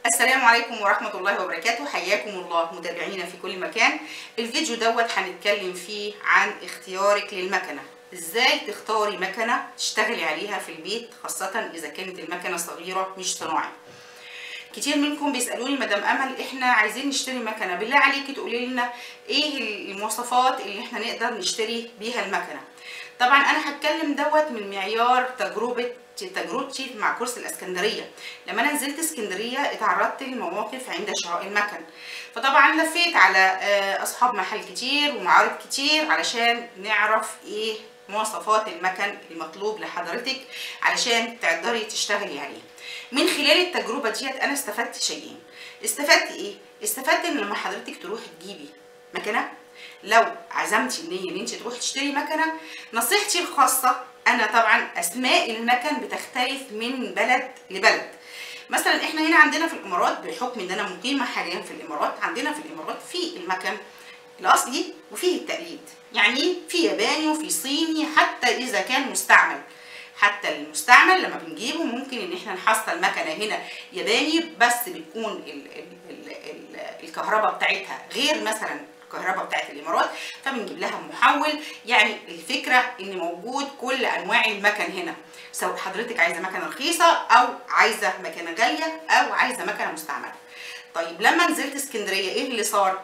السلام عليكم ورحمة الله وبركاته حياكم الله متابعينا في كل مكان الفيديو دوت هنتكلم فيه عن اختيارك للمكنة ازاي تختاري مكنة تشتغلي عليها في البيت خاصة اذا كانت المكنة صغيرة مش صناعي كتير منكم بيسالوني مدام امل احنا عايزين نشتري مكنه بالله عليكي تقولي لنا ايه المواصفات اللي احنا نقدر نشتري بيها المكنه طبعا انا هتكلم دوت من معيار تجربه تجربتي مع كورس الاسكندريه لما انا نزلت اسكندريه اتعرضت لمواقف عند شراء المكن فطبعا لفيت على اصحاب محل كتير ومعارض كتير علشان نعرف ايه مواصفات المكن المطلوب لحضرتك علشان تقدري تشتغلي عليه من خلال التجربه ديت انا استفدت شيئين استفدت ايه استفدت ان لما حضرتك تروحي تجيبي مكنه لو عزمتي النيه ان انت تروحي تشتري مكنه نصيحتي الخاصه انا طبعا اسماء المكن بتختلف من بلد لبلد مثلا احنا هنا عندنا في الامارات بحكم ان انا مقيمه حاليا في الامارات عندنا في الامارات في المكن الاصلي وفيه التقليد يعني في ياباني وفي صيني حتى اذا كان مستعمل حتى المستعمل لما بنجيبه ممكن ان احنا نحصل مكنه هنا ياباني بس بتكون ال ال ال ال الكهرباء بتاعتها غير مثلا الكهرباء بتاعت الامارات فبنجيب لها محول يعني الفكره ان موجود كل انواع المكن هنا سواء حضرتك عايزه مكنه رخيصه او عايزه مكنه غاليه او عايزه مكنه مستعمله طيب لما نزلت اسكندريه ايه اللي صار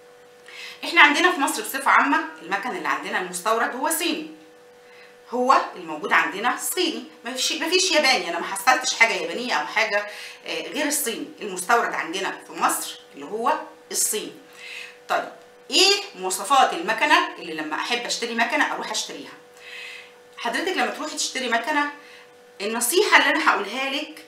احنا عندنا في مصر بصفه عامه المكن اللي عندنا المستورد هو صيني هو الموجود عندنا صيني مفيش مفيش ياباني انا ما حصلتش حاجه يابانيه او حاجه غير الصيني المستورد عندنا في مصر اللي هو الصيني طيب ايه مواصفات المكنه اللي لما احب اشتري مكنه اروح اشتريها حضرتك لما تروحي تشتري مكنه النصيحه اللي انا هقولها لك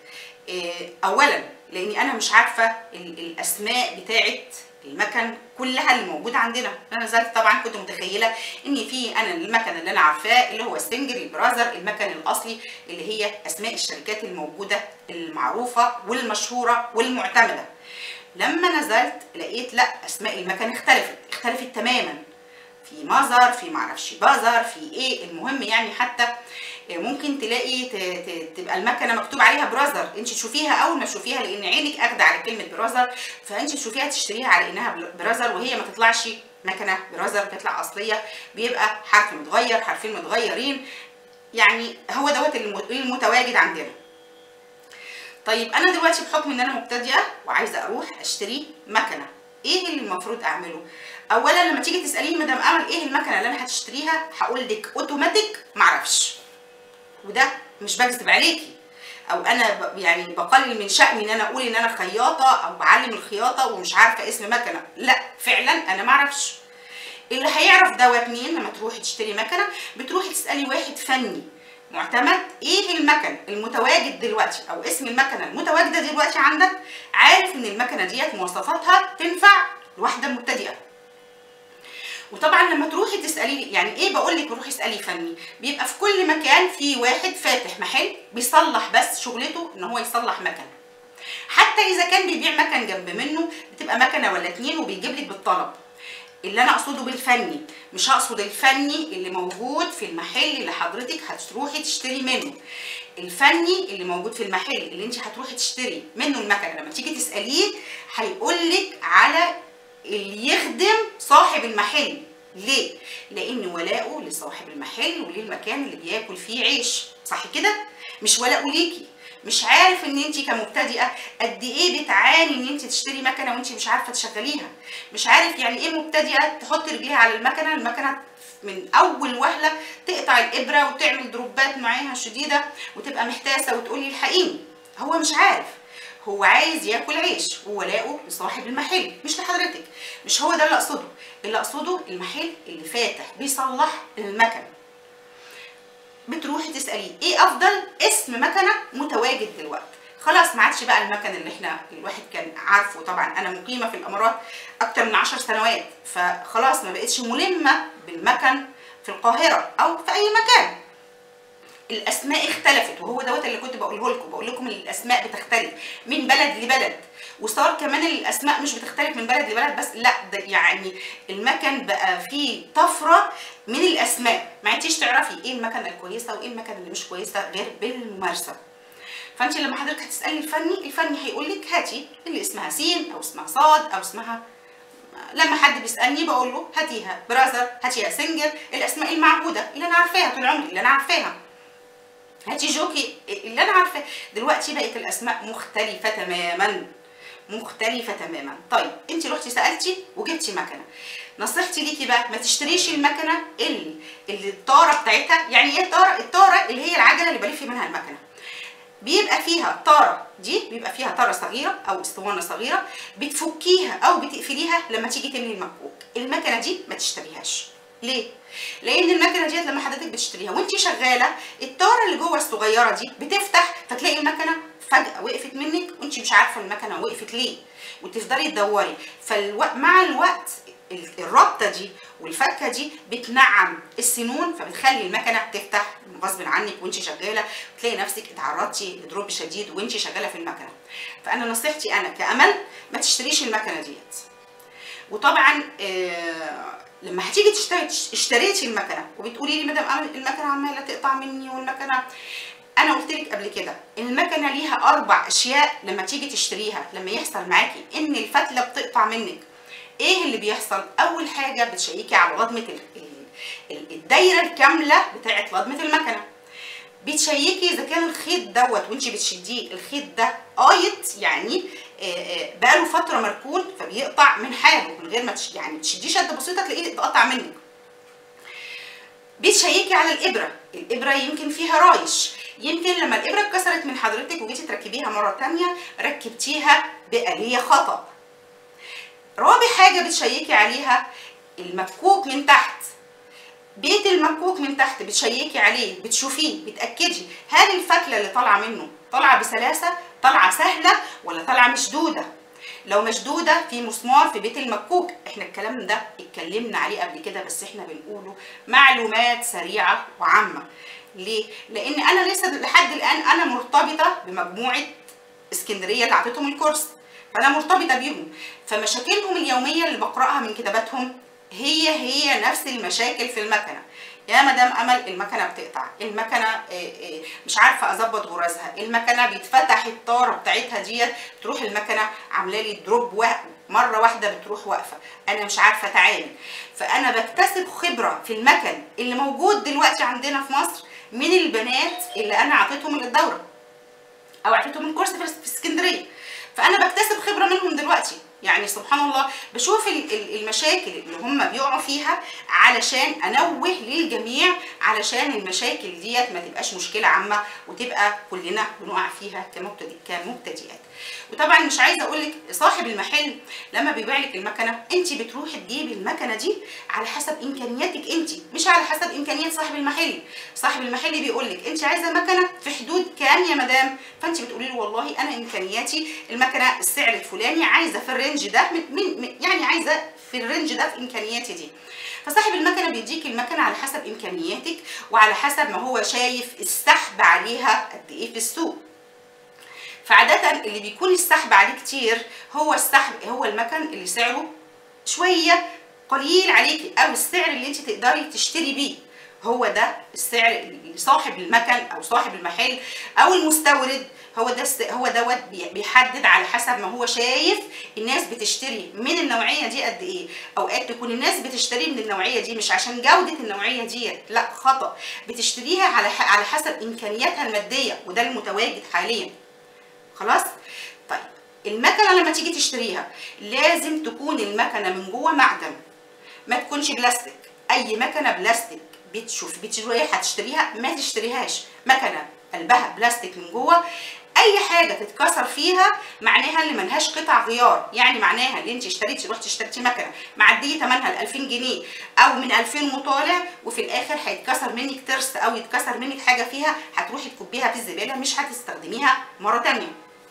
اولا لاني انا مش عارفه الاسماء بتاعه المكن كلها اللي موجوده عندنا انا نزلت طبعا كنت متخيله ان في انا المكن اللي انا عارفاه اللي هو السنجر البرازر المكن الاصلي اللي هي اسماء الشركات الموجوده المعروفه والمشهوره والمعتمده لما نزلت لقيت لا اسماء المكن اختلفت اختلفت تماما في مازر في معرفش بازر في ايه المهم يعني حتى ممكن تلاقي تبقى المكنه مكتوب عليها برازر انت تشوفيها اول ما تشوفيها لان عينك اخده على كلمه برازر فانت تشوفيها تشتريها على انها برازر وهي ما تطلعش مكنه برازر تطلع اصليه بيبقى حرف متغير حرفين متغيرين يعني هو دوت المتواجد عندنا طيب انا دلوقتي بحكم ان انا مبتدئه وعايزه اروح اشتري مكنه ايه اللي المفروض اعمله اولا لما تيجي تساليني مدام امل ايه المكنه اللي انا هتشتريها هقول لك اوتوماتيك معرفش وده مش بكذب عليكي او انا يعني بقلل من شأني ان انا اقول ان انا خياطه او بعلم الخياطه ومش عارفه اسم مكنه لا فعلا انا ما اعرفش اللي هيعرف دوت مين لما تروحي تشتري مكنه بتروحي تسالي واحد فني معتمد ايه المكن المتواجد دلوقتي او اسم المكنه المتواجده دلوقتي عندك عارف ان المكنه ديت مواصفاتها تنفع لواحده مبتدئه وطبعا لما تروحي تسالي يعني ايه بقول لك روحي اسالي فني بيبقى في كل مكان في واحد فاتح محل بيصلح بس شغلته ان هو يصلح مكن حتى اذا كان بيبيع مكن جنب منه بتبقى مكنه ولا اتنين وبيجيب لك بالطلب اللي انا اقصده بالفني مش هقصد الفني اللي موجود في المحل اللي حضرتك هتروحي تشتري منه الفني اللي موجود في المحل اللي انت هتروحي تشتري منه المكنه لما تيجي تساليه هيقول لك على اللي يخدم صاحب المحل ليه؟ لأن ولاؤه لصاحب المحل وللمكان اللي بياكل فيه عيش صح كده؟ مش ولاؤه ليكي مش عارف ان انت كمبتدئه قد ايه بتعاني ان انت تشتري مكنه وانت مش عارفه تشغليها مش عارف يعني ايه مبتدئه تحط رجليها على المكنه المكنه من اول وهله تقطع الابره وتعمل دروبات معاها شديده وتبقى محتاسه وتقولي الحقيني هو مش عارف هو عايز ياكل عيش وولاؤه لصاحب المحل مش لحضرتك مش هو ده اللي اقصده اللي اقصده المحل اللي فاتح بيصلح المكن بتروحي تساليه ايه افضل اسم مكنه متواجد دلوقتي خلاص ما عادش بقى المكن اللي احنا الواحد كان عارفه طبعا انا مقيمه في الامارات اكتر من عشر سنوات فخلاص ما بقتش ملمه بالمكن في القاهره او في اي مكان الاسماء اختلفت وهو دوت اللي كنت بقوله لكم بقول لكم الاسماء بتختلف من بلد لبلد وصار كمان الاسماء مش بتختلف من بلد لبلد بس لا ده يعني المكن بقى فيه طفره من الاسماء ما عدتيش تعرفي ايه المكنه الكويسه وايه المكنه اللي مش كويسه غير بالممارسه فانت لما حضرتك هتسالي الفني الفني هيقول لك هاتي اللي اسمها سين او اسمها صاد او اسمها لما حد بيسالني بقول له هاتيها براذر هاتيها سنجل الاسماء المعهوده اللي انا عارفاها طول عمري اللي انا عارفاها هاتي جوكي اللي انا عارفاه دلوقتي بقت الاسماء مختلفه تماما مختلفه تماما طيب انت رحتي سالتي وجبتي مكنه نصيحتي ليكي بقى ما تشتريش المكنه اللي, اللي الطاره بتاعتها يعني ايه الطاره الطاره اللي هي العجله اللي بلف منها المكنه بيبقى فيها الطاره دي بيبقى فيها طاره صغيره او اسطوانه صغيره بتفكيها او بتقفليها لما تيجي تملي المكوك المكنه دي ما تشتريهاش ليه لان المكنه ديت لما حضرتك بتشتريها وانت شغاله الطاره اللي جوه الصغيره دي بتفتح فتلاقي المكنه فجاه وقفت منك وانت مش عارفه المكنه وقفت ليه وتفضلي تدوري فمع الوقت الرابطه دي والفكه دي بتنعم السنون فبتخلي المكنه تفتح غصب عنك وانت شغاله تلاقي نفسك اتعرضتي لدروب شديد وانت شغاله في المكنه فانا نصيحتي انا كامل ما تشتريش المكنه ديت وطبعا آه لما هتيجي تشتري اشتريتي المكنه وبتقولي لي مدام المكنه عماله تقطع مني والمكنه انا قلت لك قبل كده المكنه ليها اربع اشياء لما تيجي تشتريها لما يحصل معاكي ان الفتله بتقطع منك ايه اللي بيحصل اول حاجه بتشيكي على لضمه الدايره الكامله بتاعه لضمه المكنه بتشيكي اذا كان الخيط دوت وانت بتشديه الخيط ده قايط يعني بقاله فتره مركون فبيقطع من حاله من غير ما تش... يعني تشديه شده بسيطه تلاقيه اتقطع منك بتشيكي على الابره الابره يمكن فيها رايش يمكن لما الابره اتكسرت من حضرتك وجيتي تركبيها مره تانية ركبتيها بآلية خطأ رابع حاجة بتشيكي عليها المكوك من تحت بيت المكوك من تحت بتشيكي عليه بتشوفيه بتأكدي هل الفتلة اللي طالعة منه طالعة بسلاسة طالعة سهلة ولا طالعة مشدودة لو مشدودة في مسمار في بيت المكوك احنا الكلام ده اتكلمنا عليه قبل كده بس احنا بنقوله معلومات سريعة وعامة ليه؟ لان انا لسه لحد الان انا مرتبطة بمجموعة اسكندرية اللي اعطيتهم الكورس فانا مرتبطه بيهم فمشاكلهم اليوميه اللي بقراها من كتاباتهم هي هي نفس المشاكل في المكنه يا مدام امل المكنه بتقطع المكنه مش عارفه اظبط غرزها المكنه بيتفتح الطاره بتاعتها ديت تروح المكنه عامله لي دروب مره واحده بتروح واقفه انا مش عارفه اتعامل فانا بكتسب خبره في المكن اللي موجود دلوقتي عندنا في مصر من البنات اللي انا اعطيتهم الدوره او اعطيتهم الكورس في اسكندريه فانا بكتسب خبره منهم دلوقتي يعني سبحان الله بشوف المشاكل اللي هم بيقعوا فيها علشان انوه للجميع علشان المشاكل ديت ما تبقاش مشكله عامه وتبقى كلنا بنقع فيها كمبتدئ كمبتدئات وطبعا مش عايزه اقول لك صاحب المحل لما بيبيع لك المكنه انت بتروحي تجيبي المكنه دي على حسب امكانياتك انت مش على حسب امكانيات صاحب المحل صاحب المحل بيقول لك انت عايزه مكنه في حدود كام يا مدام فانت بتقولي له والله انا امكانياتي المكنه السعر الفلاني عايزه في الرينج ده من, من يعني عايزه في الرينج ده في امكانياتي دي فصاحب المكنه بيديك المكنه على حسب امكانياتك وعلى حسب ما هو شايف السحب عليها قد ايه في السوق فعادة اللي بيكون السحب عليه كتير هو السحب هو المكن اللي سعره شوية قليل عليكي او السعر اللي انت تقدري تشتري بيه هو ده السعر اللي صاحب المكن او صاحب المحل او المستورد هو ده هو دوت بيحدد على حسب ما هو شايف الناس بتشتري من النوعيه دي قد ايه اوقات تكون الناس بتشتري من النوعيه دي مش عشان جوده النوعيه ديت لا خطا بتشتريها على على حسب امكانياتها الماديه وده المتواجد حاليا خلاص طيب المكنه لما تيجي تشتريها لازم تكون المكنه من جوه معدن ما تكونش بلاستيك اي مكنه بلاستيك بتشوف بتشوفي هتشتريها ما تشتريهاش مكنه قلبها بلاستيك من جوه اي حاجه تتكسر فيها معناها اللي ملهاش قطع غيار يعني معناها اللي انت اشتريتي رحتي اشتريتي مكنه معديه ثمنها ال 2000 جنيه او من 2000 وطالع وفي الاخر هيتكسر منك ترس او يتكسر منك حاجه فيها هتروحي تكبيها في الزباله مش هتستخدميها مره ثانيه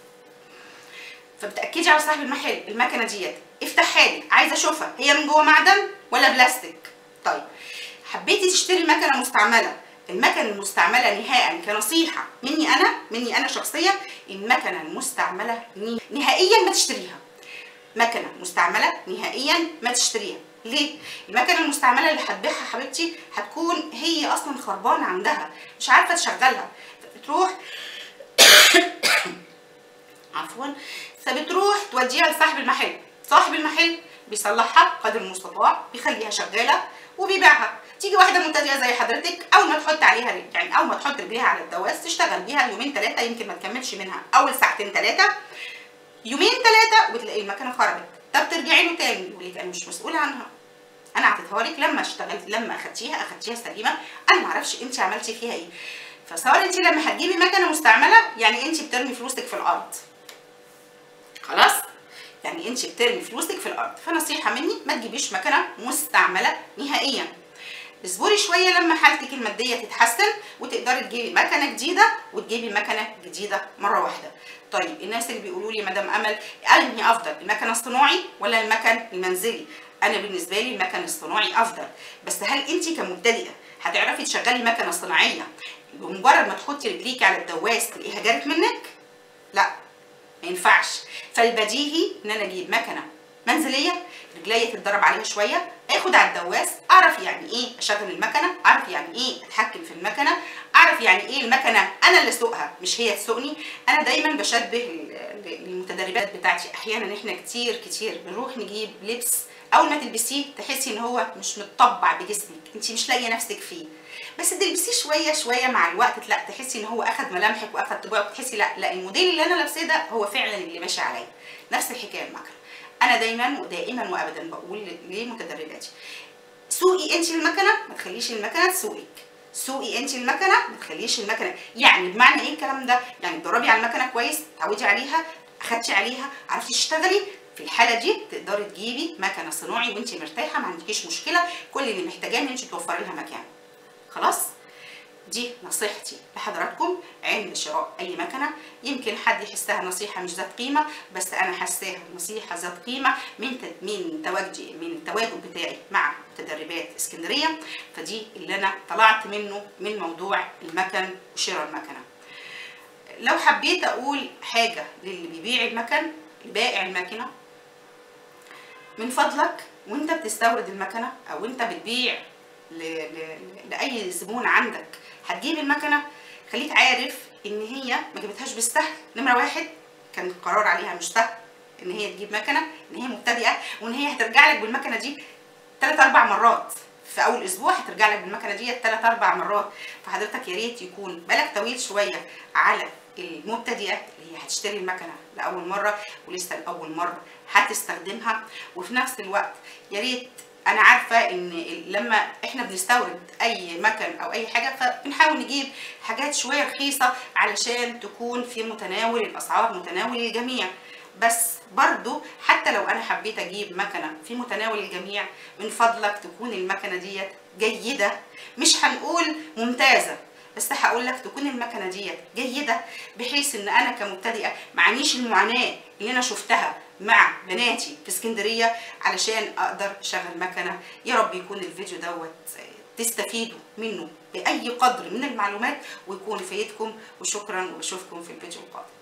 فبتاكدي على صاحب المحل المكنه ديت افتحها لي عايزه اشوفها هي من جوه معدن ولا بلاستيك طيب حبيتي تشتري مكنه مستعمله المكنه المستعمله نهائيا كنصيحه مني انا مني انا شخصيا المكنه المستعمله نهائيا ما تشتريها مكنه مستعمله نهائيا ما تشتريها ليه المكنه المستعمله اللي هتبيعها حبيبتي هتكون هي اصلا خربانه عندها مش عارفه تشغلها بتروح عفوا فبتروح توديها لصاحب المحل صاحب المحل بيصلحها قدر المستطاع بيخليها شغاله وبيبيعها تيجي واحده مبتدئه زي حضرتك اول ما تحط عليها رجل يعني اول ما تحط رجليها على الدواس تشتغل بيها يومين ثلاثه يمكن ما تكملش منها اول ساعتين ثلاثه يومين ثلاثه وبتلاقي المكنه خربت طب ترجعي له تاني يقول لك انا مش مسؤول عنها انا اعطيتها لك لما اشتغلت لما اخدتيها اخدتيها سليمه انا ما اعرفش انت عملتي فيها ايه فصار انت لما هتجيبي مكنه مستعمله يعني انت بترمي فلوسك في الارض خلاص يعني انت بترمي فلوسك في الارض فنصيحه مني ما تجيبيش مكنه مستعمله نهائيا اصبري شويه لما حالتك الماديه تتحسن وتقدري تجيبي مكنه جديده وتجيبي مكنه جديده مره واحده طيب الناس اللي بيقولوا لي مدام امل انهي افضل المكن الصناعي ولا المكن المنزلي انا بالنسبه لي المكن الصناعي افضل بس هل انت كمبتدئه هتعرفي تشغلي مكنه صناعيه بمجرد ما تحطي رجليكي على الدواس تلاقيها جرت منك لا ما ينفعش فالبديهي ان انا اجيب مكنه منزليه رجليا تتدرب عليها شويه اخد على الدواس اعرف يعني ايه اشغل المكنه اعرف يعني ايه اتحكم في المكنه اعرف يعني ايه المكنه انا اللي اسوقها مش هي تسوقني انا دايما بشبه المتدربات بتاعتي احيانا احنا كتير كتير بنروح نجيب لبس اول ما تلبسيه تحسي ان هو مش متطبع بجسمك انت مش لاقيه نفسك فيه بس تلبسيه شويه شويه مع الوقت لا تحسي ان هو اخد ملامحك واخد طباعك وتحسي لا لا الموديل اللي انا لابساه ده هو فعلا اللي ماشي عليا نفس الحكايه المكنه انا دايما ودائما وابدا بقول لمتدرباتي سوقي انت المكنه ما تخليش المكنه تسوقك سوقي انت المكنه ما تخليش المكنه يعني بمعنى ايه الكلام ده يعني اتدربي على المكنه كويس تعودي عليها اخدتي عليها عرفتي تشتغلي في الحاله دي تقدري تجيبي مكنه صناعي وانت مرتاحه ما عندكيش مشكله كل اللي محتاجاه ان انت توفري لها مكان خلاص دي نصيحتي لحضراتكم عند شراء اي مكنه يمكن حد يحسها نصيحه مش ذات قيمه بس انا حاساها نصيحه ذات قيمه من من تواجدي من التواجد بتاعي مع متدربات اسكندريه فدي اللي انا طلعت منه من موضوع المكن وشراء المكنه لو حبيت اقول حاجه للي بيبيع المكن بائع الماكينه من فضلك وانت بتستورد المكنه او انت بتبيع ل... ل... لاي زبون عندك هتجيب المكنه خليك عارف ان هي ما جابتهاش بالسهل نمره واحد كان القرار عليها مش سهل ان هي تجيب مكنه ان هي مبتدئه وان هي هترجع لك بالمكنه دي ثلاث اربع مرات في اول اسبوع هترجع لك بالمكنه دي ثلاث اربع مرات فحضرتك يا ريت يكون بالك طويل شويه على المبتدئه اللي هي هتشتري المكنه لاول مره ولسه لاول مره هتستخدمها وفي نفس الوقت يا ريت انا عارفه ان لما احنا بنستورد اي مكن او اي حاجه فبنحاول نجيب حاجات شويه رخيصه علشان تكون في متناول الاسعار متناول الجميع بس برضو حتى لو انا حبيت اجيب مكنه في متناول الجميع من فضلك تكون المكنه ديت جيده مش هنقول ممتازه بس هقول لك تكون المكنه ديت جيده بحيث ان انا كمبتدئه معانيش المعاناه اللي انا شفتها مع بناتي في اسكندريه علشان اقدر اشغل مكنه يا رب يكون الفيديو دوت تستفيدوا منه باي قدر من المعلومات ويكون فايدكم وشكرا واشوفكم في الفيديو القادم